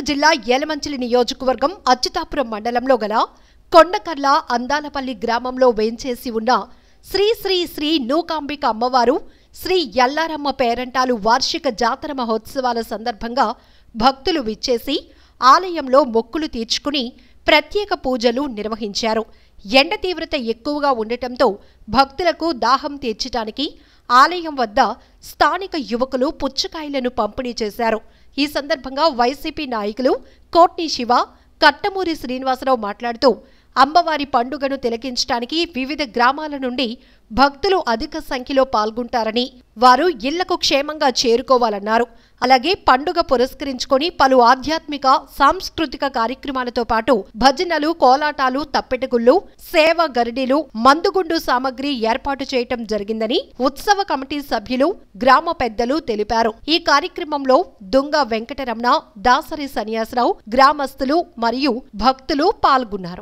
జిల్లా ఏలమంచిలి నియోజకవర్గం అచ్యుతాపురం మండలంలో గల కొండకర్ల అందాలపల్లి గ్రామంలో వేంచేసి ఉన్న శ్రీ శ్రీ శ్రీ నూకాంబిక అమ్మవారు శ్రీ ఎల్లారమ్మ పేరంటాలు వార్షిక జాతర మహోత్సవాల సందర్భంగా భక్తులు విచ్చేసి ఆలయంలో మొక్కులు తీర్చుకుని ప్రత్యేక పూజలు నిర్వహించారు ఎండ తీవ్రత ఎక్కువగా ఉండటంతో భక్తులకు దాహం తీర్చటానికి ఆలయం వద్ద స్థానిక యువకులు పుచ్చకాయలను పంపిణీ చేశారు ఈ సందర్భంగా వైసీపీ నాయకులు కోట్ని శివ కట్టమూరి శ్రీనివాసరావు మాట్లాడుతూ అమ్మవారి పండుగను తిలకించడానికి వివిధ గ్రామాల నుండి భక్తులు అధిక సంఖ్యలో పాల్గొంటారని వారు ఇళ్లకు క్షేమంగా చేరుకోవాలన్నారు అలాగే పండుగ పురస్కరించుకొని పలు ఆధ్యాత్మిక సాంస్కృతిక కార్యక్రమాలతో పాటు భజనలు కోలాటాలు తప్పెటగుళ్ళు సేవ గరిడీలు మందుగుండు సామగ్రి ఏర్పాటు చేయటం జరిగిందని ఉత్సవ కమిటీ సభ్యులు గ్రామ పెద్దలు తెలిపారు ఈ కార్యక్రమంలో దుంగ వెంకటరమణ దాసరి సన్యాసరావు గ్రామస్తులు మరియు భక్తులు పాల్గొన్నారు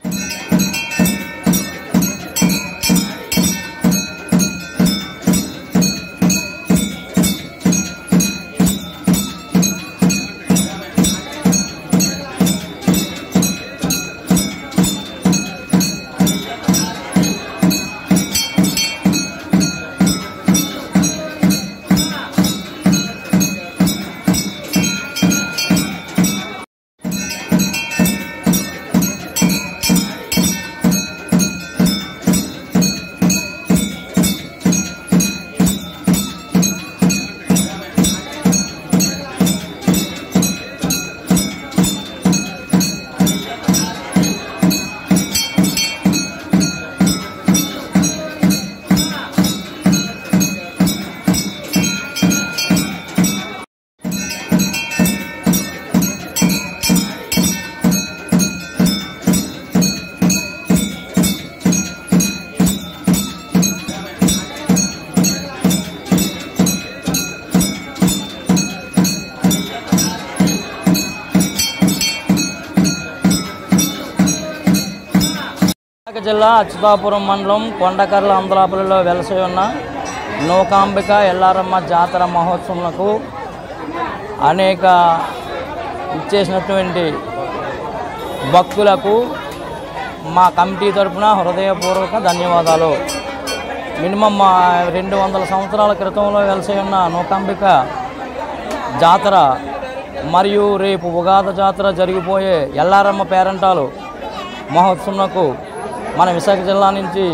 విశాఖ జిల్లా అచ్యుతాపురం మండలం కొండకర్ల ఆంధ్రాపురిలో వెలసి ఉన్న నూకాంబిక ఎల్లారమ్మ జాతర మహోత్సవంకు అనేక ఇచ్చేసినటువంటి భక్తులకు మా కమిటీ తరపున హృదయపూర్వక ధన్యవాదాలు మినిమం మా రెండు వందల సంవత్సరాల క్రితంలో వెలసి ఉన్న నూకాంబిక జాతర మరియు రేపు ఉగాది జాతర జరిగిపోయే ఎల్లారమ్మ పేరంటాలు మహోత్సవంకు మన విశాఖ జిల్లా నుంచి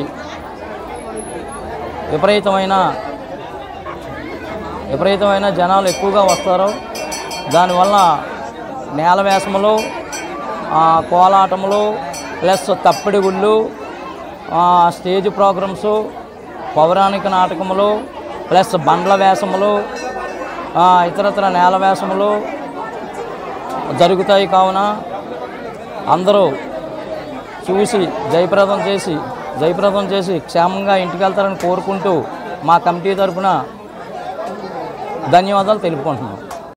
విపరీతమైన విపరీతమైన జనాలు ఎక్కువగా వస్తారు దానివల్ల నేల వేసములు ఆ, కోలాటములు ప్లస్ తప్పిడి గుళ్ళు ఆ, స్టేజ్ ప్రోగ్రామ్స్ పౌరాణిక నాటకములు ప్లస్ బండ్ల వేషములు ఆ, ఇతరత్ర నేల వేషములు జరుగుతాయి కావున అందరూ చూసి జయప్రదం చేసి జయప్రదం చేసి క్షేమంగా ఇంటికి వెళ్తారని కోరుకుంటూ మా కమిటీ తరఫున ధన్యవాదాలు తెలుపుకుంటున్నాం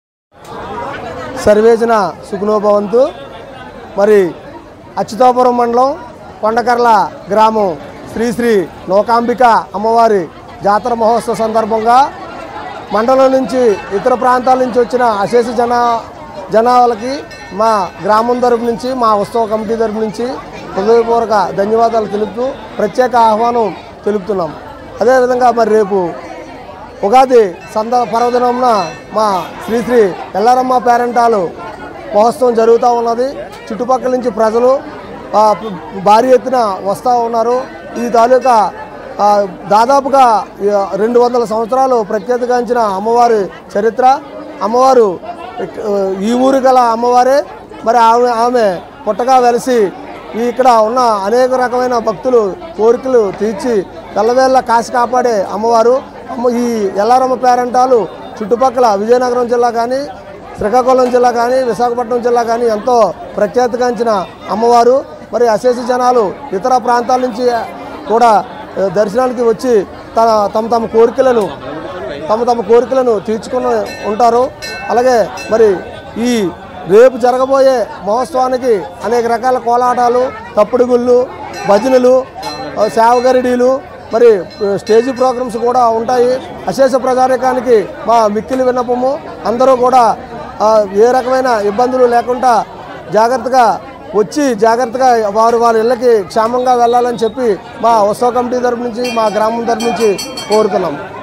సర్వేజన సుఖనోభవంతు మరి అచ్యుతాపురం మండలం కొండకర్ల గ్రామం శ్రీ శ్రీ లోకాంబిక అమ్మవారి జాతర మహోత్సవ సందర్భంగా మండలం నుంచి ఇతర ప్రాంతాల నుంచి వచ్చిన అశేష జన జనాలకి మా గ్రామం తరపు నుంచి మా ఉత్సవ కమిటీ తరపు నుంచి హృదయపూర్వక ధన్యవాదాలు తెలుపుతూ ప్రత్యేక ఆహ్వానం తెలుపుతున్నాం అదేవిధంగా మరి రేపు ఉగాది సంద పర్వదినంన మా శ్రీ శ్రీ ఎల్లారమ్మ పేరంటాలు మహోత్సవం జరుగుతూ ఉన్నది చుట్టుపక్కల నుంచి ప్రజలు ఆ, భారీ ఎత్తున వస్తూ ఉన్నారు ఈ తాలూకా ఆ, దాదాపుగా ఈ, రెండు వందల సంవత్సరాలు ప్రఖ్యాతిగాంచిన అమ్మవారి చరిత్ర అమ్మవారు ఆ, ఈ ఊరు గల అమ్మవారే మరి ఆమె ఆమె పుట్టగా వెలిసి ఈ ఇక్కడ ఉన్న అనేక రకమైన భక్తులు కోరికలు తీర్చి తెల్లవేళ్ళ కాసి కాపాడే అమ్మవారు అమ్మ ఈ ఎల్లారమ్మ పేరంటాలు చుట్టుపక్కల విజయనగరం జిల్లా కానీ శ్రీకాకుళం జిల్లా కానీ విశాఖపట్నం జిల్లా కానీ ఎంతో ప్రఖ్యాతిగాంచిన అమ్మవారు మరి అశేష జనాలు ఇతర ప్రాంతాల నుంచి కూడా ఆ, దర్శనానికి వచ్చి తన తమ తమ కోరికలను తమ తమ కోరికలను తీర్చుకుని ఉంటారు అలాగే మరి ఈ రేపు జరగబోయే మహోత్సవానికి అనేక రకాల కోలాటాలు తప్పుడు గుళ్ళు భజనలు ఆ, సేవగరిడీలు మరి ఆ, స్టేజ్ ప్రోగ్రామ్స్ కూడా ఉంటాయి అశేష ప్రజారికానికి మా మిక్కిలి విన్నపము అందరూ కూడా ఆ, ఏ రకమైన ఇబ్బందులు లేకుండా జాగ్రత్తగా వచ్చి జాగ్రత్తగా వారు వారి ఇళ్ళకి క్షేమంగా వెళ్ళాలని చెప్పి మా ఉత్సవ కమిటీ తరపు నుంచి మా గ్రామం తరపు నుంచి కోరుతున్నాం